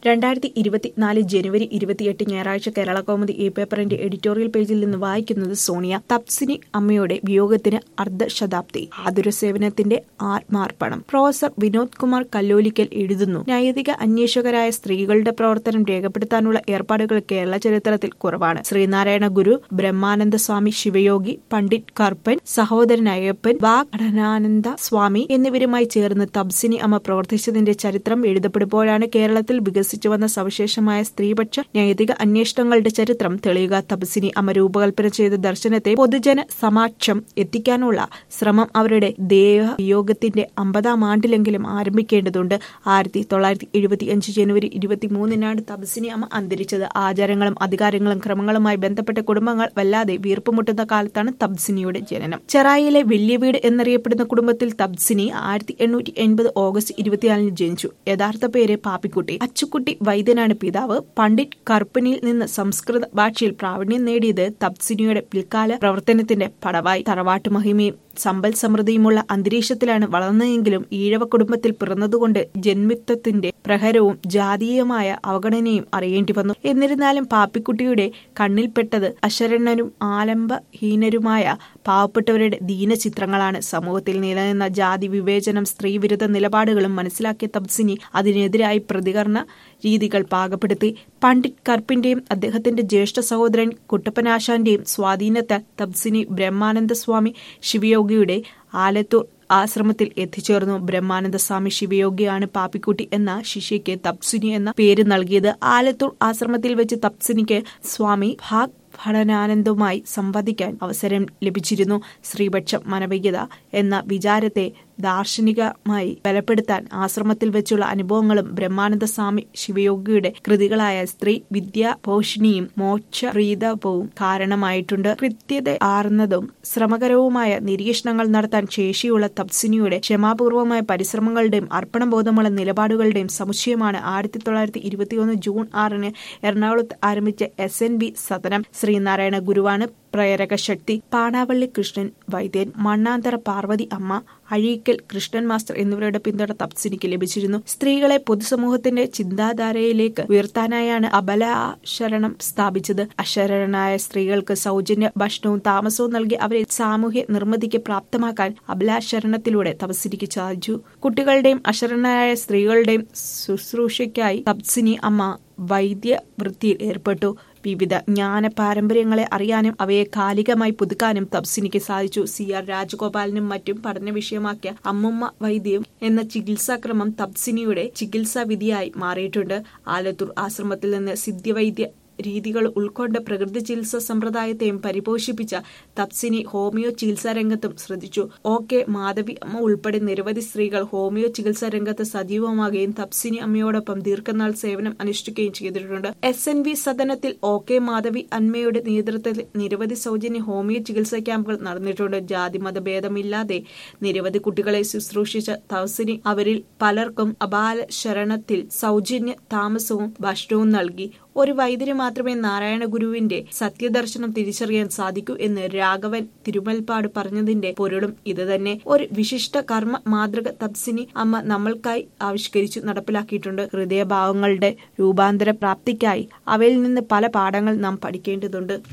രണ്ടായിരത്തി ഇരുപത്തിനാല് ജനുവരി ഇരുപത്തിയെട്ട് ഞായറാഴ്ച കേരള കൗമുദി ഈ പേപ്പറിന്റെ എഡിറ്റോറിയൽ പേജിൽ നിന്ന് വായിക്കുന്നത് സോണിയ തപ്സിനി അമ്മയുടെ വിയോഗത്തിന് അർദ്ധശതാബ്ദി ആതുര സേവനത്തിന്റെ ആത്മാർപ്പണം പ്രൊഫസർ വിനോദ് കുമാർ കല്ലോലിക്കൽ എഴുതുന്നു നൈതിക അന്വേഷകരായ സ്ത്രീകളുടെ പ്രവർത്തനം രേഖപ്പെടുത്താനുള്ള ഏർപ്പാടുകൾ കേരള ചരിത്രത്തിൽ കുറവാണ് ശ്രീനാരായണ ഗുരു ബ്രഹ്മാനന്ദ സ്വാമി ശിവയോഗി പണ്ഡിറ്റ് കർപ്പൻ സഹോദരൻ അയ്യപ്പൻ വാഗ്ഭടനാനന്ദ സ്വാമി എന്നിവരുമായി ചേർന്ന് തപ്സിനി അമ്മ പ്രവർത്തിച്ചതിന്റെ ചരിത്രം എഴുതപ്പെടുമ്പോഴാണ് കേരളത്തിൽ വികസിച്ചു വന്ന സവിശേഷമായ സ്ത്രീപക്ഷ നൈതിക അന്വേഷണങ്ങളുടെ ചരിത്രം തെളിയുക തപസിനി അമ്മ രൂപകൽപ്പന ചെയ്ത ദർശനത്തെ പൊതുജന സമാക്ഷം എത്തിക്കാനുള്ള ശ്രമം അവരുടെ ദേഹവിയോഗത്തിന്റെ അമ്പതാം ആണ്ടിലെങ്കിലും ആരംഭിക്കേണ്ടതുണ്ട് ആയിരത്തി തൊള്ളായിരത്തി എഴുപത്തി അഞ്ച് ജനുവരി ഇരുപത്തിമൂന്നിനാണ് തപസിനി അമ്മ അന്തരിച്ചത് ആചാരങ്ങളും അധികാരങ്ങളും ക്രമങ്ങളുമായി ബന്ധപ്പെട്ട കുടുംബങ്ങൾ വല്ലാതെ വീർപ്പുമുട്ടുന്ന കാലത്താണ് തബ്സിനിയുടെ ജനനം ചെറായിലെ വലിയ വീട് എന്നറിയപ്പെടുന്ന കുടുംബത്തിൽ തബ്സിനി ആയിരത്തി എണ്ണൂറ്റി എൺപത് ഓഗസ്റ്റ് ഇരുപത്തിനാലിന് ജനിച്ചു യഥാർത്ഥ പേര് പാപ്പിക്കുട്ടി അച്ചുക്കുട്ടി വൈദ്യനാണ് പിതാവ് പണ്ഡിറ്റ് കർപ്പനിൽ നിന്ന് സംസ്കൃത ഭാഷയിൽ പ്രാവീണ്യം നേടിയത് തബ്സിനിയുടെ പിൽക്കാല പ്രവർത്തനത്തിന്റെ പടവായി തറവാട്ട് മഹിമയും സമ്പൽ സമൃദ്ധിയുമുള്ള അന്തരീക്ഷത്തിലാണ് വളർന്നതെങ്കിലും ഈഴവ കുടുംബത്തിൽ പിറന്നതുകൊണ്ട് ജന്മിത്വത്തിന്റെ പ്രഹരവും ജാതീയമായ അവഗണനയും അറിയേണ്ടി വന്നു എന്നിരുന്നാലും പാപ്പിക്കുട്ടിയുടെ കണ്ണിൽപ്പെട്ടത് അശരണരും ആലംബഹീനരുമായ പാവപ്പെട്ടവരുടെ ദീനചിത്രങ്ങളാണ് സമൂഹത്തിൽ നിലനിന്ന ജാതി വിവേചനം സ്ത്രീവിരുദ്ധ നിലപാടുകളും മനസ്സിലാക്കിയ തബ്സിനി അതിനെതിരായി പ്രതികരണ രീതികൾ പാകപ്പെടുത്തി പണ്ഡിറ്റ് കർപ്പിന്റെയും അദ്ദേഹത്തിന്റെ ജ്യേഷ്ഠ സഹോദരൻ കുട്ടപ്പനാശാന്റെയും സ്വാധീനത്താൽ തബ്സിനി ബ്രഹ്മാനന്ദ സ്വാമി ശിവയോഗിയുടെ ആലത്തൂർ ആശ്രമത്തിൽ എത്തിച്ചേർന്നു ബ്രഹ്മാനന്ദ സ്വാമി ശിവയോഗിയാണ് പാപ്പിക്കുട്ടി എന്ന ശിഷ്യയ്ക്ക് തപ്സിനി എന്ന പേര് നൽകിയത് ആലത്തൂർ ആശ്രമത്തിൽ വെച്ച് തപ്സിനിക്ക് സ്വാമി ഭാഗ് ഭടനാനന്ദവുമായി സംവദിക്കാൻ അവസരം ലഭിച്ചിരുന്നു സ്ത്രീപക്ഷ മാനവികത എന്ന വിചാരത്തെ ദാർശനികമായി ബലപ്പെടുത്താൻ ആശ്രമത്തിൽ വെച്ചുള്ള അനുഭവങ്ങളും ബ്രഹ്മാനന്ദ സ്വാമി ശിവയോഗിയുടെ കൃതികളായ സ്ത്രീ വിദ്യാപോഷിണിയും മോക്ഷപ്രീതവും കാരണമായിട്ടുണ്ട് കൃത്യത ആർന്നതും ശ്രമകരവുമായ നിരീക്ഷണങ്ങൾ നടത്താൻ ശേഷിയുള്ള തപ്സിനിയുടെ ക്ഷമാപൂർവമായ പരിശ്രമങ്ങളുടെയും അർപ്പണബോധമുള്ള നിലപാടുകളുടെയും സമുച്ചയമാണ് ആയിരത്തി തൊള്ളായിരത്തി ഇരുപത്തിയൊന്ന് ജൂൺ ആറിന് എറണാകുളത്ത് ആരംഭിച്ച S N B Sadanam Sreenarayana ഗുരുവാണ് പ്രേരക ശക്തി പാണാവള്ളി കൃഷ്ണൻ വൈദ്യൻ മണ്ണാന്തര പാർവതി അമ്മ അഴീക്കൽ കൃഷ്ണൻ മാസ്റ്റർ എന്നിവരുടെ പിന്തുണ തപ്സിനിക്ക് ലഭിച്ചിരുന്നു സ്ത്രീകളെ പൊതുസമൂഹത്തിന്റെ ചിന്താധാരയിലേക്ക് ഉയർത്താനായാണ് അബലാശരണം സ്ഥാപിച്ചത് അശരണനായ സ്ത്രീകൾക്ക് സൗജന്യ ഭക്ഷണവും താമസവും നൽകി അവരെ സാമൂഹ്യ നിർമ്മിതിക്ക് പ്രാപ്തമാക്കാൻ അബലാശരണത്തിലൂടെ തപസ്സിനിക്ക് സാധിച്ചു കുട്ടികളുടെയും അശരണരായ സ്ത്രീകളുടെയും ശുശ്രൂഷയ്ക്കായി തപ്സിനി അമ്മ വൈദ്യ വൃത്തിയിൽ ഏർപ്പെട്ടു വിവിധ ജ്ഞാന പാരമ്പര്യങ്ങളെ അറിയാനും അവയെ കാലികമായി പുതുക്കാനും തപ്സിനിക്ക് സാധിച്ചു സി ആർ രാജഗോപാലിനും മറ്റും പഠന വിഷയമാക്കിയ അമ്മുമ്മ വൈദ്യം എന്ന ചികിത്സാക്രമം തപ്സിനിയുടെ ചികിത്സാ വിധിയായി മാറിയിട്ടുണ്ട് ആലത്തൂർ ആശ്രമത്തിൽ നിന്ന് സിദ്ധ്യവൈദ്യ രീതികൾ ഉൾക്കൊണ്ട പ്രകൃതി ചികിത്സാ സമ്പ്രദായത്തെയും പരിപോഷിപ്പിച്ച തപ്സിനി ഹോമിയോ ചികിത്സാ രംഗത്തും ശ്രദ്ധിച്ചു ഒ കെ മാധവി അമ്മ ഉൾപ്പെടെ നിരവധി സ്ത്രീകൾ ഹോമിയോ ചികിത്സാ രംഗത്ത് സജീവമാകുകയും തപ്സിനി അമ്മയോടൊപ്പം ദീർഘനാൾ സേവനം അനുഷ്ഠിക്കുകയും ചെയ്തിട്ടുണ്ട് എസ് എൻ വി സദനത്തിൽ ഒ കെ മാധവി അന്മയുടെ നേതൃത്വത്തിൽ നിരവധി സൗജന്യ ഹോമിയോ ചികിത്സാ ക്യാമ്പുകൾ നടന്നിട്ടുണ്ട് ജാതി മതഭേദമില്ലാതെ നിരവധി കുട്ടികളെ ശുശ്രൂഷിച്ച തപ്സിനി അവരിൽ പലർക്കും അപാല ശരണത്തിൽ സൗജന്യ താമസവും ഭക്ഷണവും നൽകി ഒരു വൈദ്യന് മാത്രമേ നാരായണ ഗുരുവിന്റെ സത്യദർശനം തിരിച്ചറിയാൻ സാധിക്കൂ എന്ന് രാഘവൻ തിരുമൽപ്പാട് പറഞ്ഞതിന്റെ പൊരുളും ഇത് തന്നെ ഒരു വിശിഷ്ട കർമ്മ മാതൃക തപ്സിനി അമ്മ നമ്മൾക്കായി ആവിഷ്കരിച്ചു നടപ്പിലാക്കിയിട്ടുണ്ട് ഹൃദയഭാവങ്ങളുടെ രൂപാന്തര പ്രാപ്തിക്കായി അവയിൽ നിന്ന് പല പാഠങ്ങൾ നാം പഠിക്കേണ്ടതുണ്ട്